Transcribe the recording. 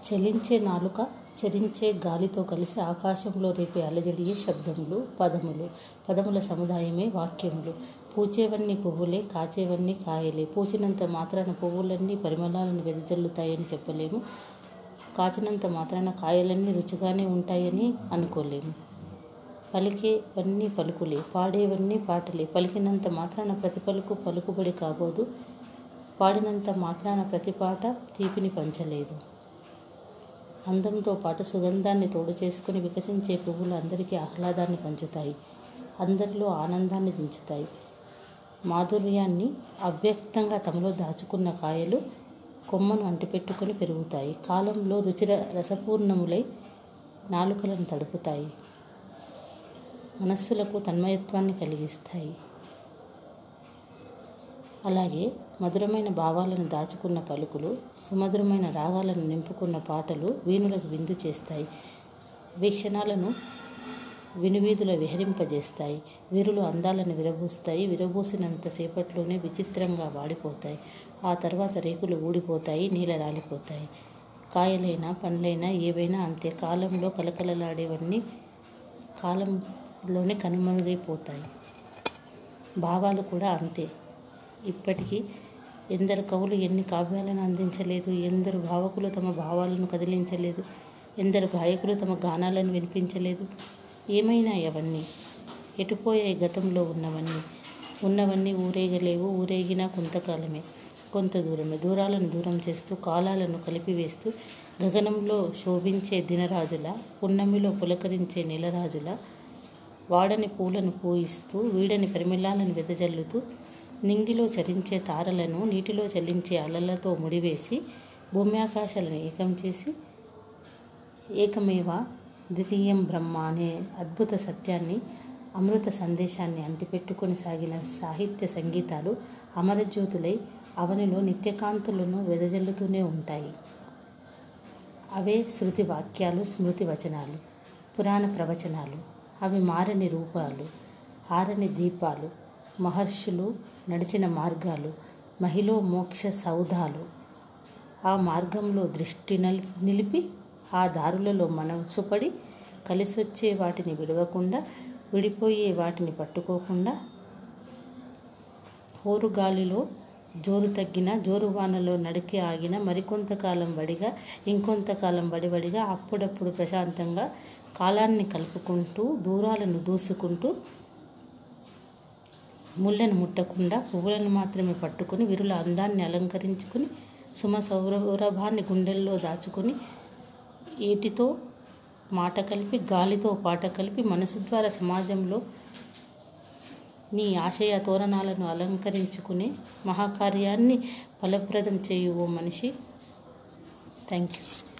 చలించే నాలుక చరించే గాలితో కలిసి ఆకాశంలో రేపే అలజడియే శబ్దములు పదములు పదముల సముదాయమే వాక్యములు పూచేవన్నీ పువ్వులే కాచేవన్నీ కాయలే పూచినంత మాత్రాన పువ్వులన్నీ పరిమళాలను వెదజల్లుతాయని చెప్పలేము కాచినంత మాత్రాన కాయలన్నీ రుచిగానే ఉంటాయని అనుకోలేము పలికేవన్నీ పలుకులే పాడేవన్నీ పాటలే పలికినంత మాత్రాన ప్రతి పలుకు పలుకుబడి కాబోదు పాడినంత మాత్రాన ప్రతి పాట తీపిని పంచలేదు అందంతో పాటు సుగంధాన్ని తోడు చేసుకుని వికసించే పువ్వులు అందరికీ ఆహ్లాదాన్ని పంచుతాయి అందరిలో ఆనందాన్ని దించుతాయి మాధుర్యాన్ని అవ్యక్తంగా తమలో దాచుకున్న కాయలు కొమ్మను అంటిపెట్టుకొని పెరుగుతాయి కాలంలో రుచిర రసపూర్ణములై నాలుకలను తడుపుతాయి మనస్సులకు తన్మయత్వాన్ని కలిగిస్తాయి అలాగే మధురమైన భావాలను దాచుకున్న పలుకులు సుమధురమైన రాగాలను నింపుకున్న పాటలు వీణులకు విందు చేస్తాయి వీక్షణాలను వినువీధుల విహరింపజేస్తాయి వీరులు అందాలను విరబూస్తాయి విరబూసినంత సేపట్లోనే విచిత్రంగా వాడిపోతాయి ఆ తర్వాత రేకులు ఊడిపోతాయి నీళ్ళ రాలిపోతాయి కాయలైనా పండ్లైనా ఏవైనా అంతే కాలంలో కలకలలాడేవన్నీ కాలంలోనే కనుమరుగైపోతాయి భావాలు కూడా అంతే ఇప్పటికీ ఎందరు కవులు ఎన్ని కావ్యాలను అందించలేదు ఎందరు భావకులు తమ భావాలను కదిలించలేదు ఎందరు గాయకులు తమ గానాలను వినిపించలేదు ఏమైనా అవన్నీ ఎటుపోయాయి గతంలో ఉన్నవన్నీ ఉన్నవన్నీ ఊరేగలేవు ఊరేగినా కొంతకాలమే కొంత దూరమే దూరాలను దూరం చేస్తూ కాలాలను కలిపివేస్తూ గగనంలో శోభించే దినరాజుల పున్నమిలో పులకరించే నెలరాజుల వాడని పూలను పూయిస్తూ వీడని పరిమళాలను వెదజల్లుతూ నింగిలో చరించే తారలను నీటిలో చలించే అలలతో ముడివేసి భూమ్యాకాశాలను ఏకం చేసి ఏకమేవ ద్వితీయం బ్రహ్మ అనే అద్భుత సత్యాన్ని అమృత సందేశాన్ని అంటిపెట్టుకొని సాగిన సాహిత్య సంగీతాలు అమరజ్యోతులై అవనిలో నిత్యకాంతులను వెదజల్లుతూనే ఉంటాయి అవే శృతి వాక్యాలు స్మృతి వచనాలు పురాణ ప్రవచనాలు అవి మారని రూపాలు ఆరని దీపాలు మహర్షులు నడిచిన మార్గాలు మహిళ మోక్ష సౌధాలు ఆ మార్గంలో దృష్టి నిలిపి ఆ దారులలో మనసుపడి కలిసొచ్చే వాటిని విడవకుండా విడిపోయే వాటిని పట్టుకోకుండా హోరుగాలిలో జోరు తగ్గిన జోరువానలో నడికి ఆగిన మరికొంతకాలం వడిగా ఇంకొంతకాలం వడివడిగా అప్పుడప్పుడు ప్రశాంతంగా కాలాన్ని కలుపుకుంటూ దూరాలను దూసుకుంటూ ముళ్ళను ముట్టకుండా పువ్వులను మాత్రమే పట్టుకొని విరుల అందాన్ని అలంకరించుకుని సుమ సౌరభాన్ని గుండెల్లో దాచుకొని ఏటితో మాట కలిపి గాలితో పాట కలిపి మనసు ద్వారా సమాజంలో నీ ఆశయ తోరణాలను అలంకరించుకునే మహాకార్యాన్ని ఫలప్రదం చేయు ఓ మనిషి థ్యాంక్ యూ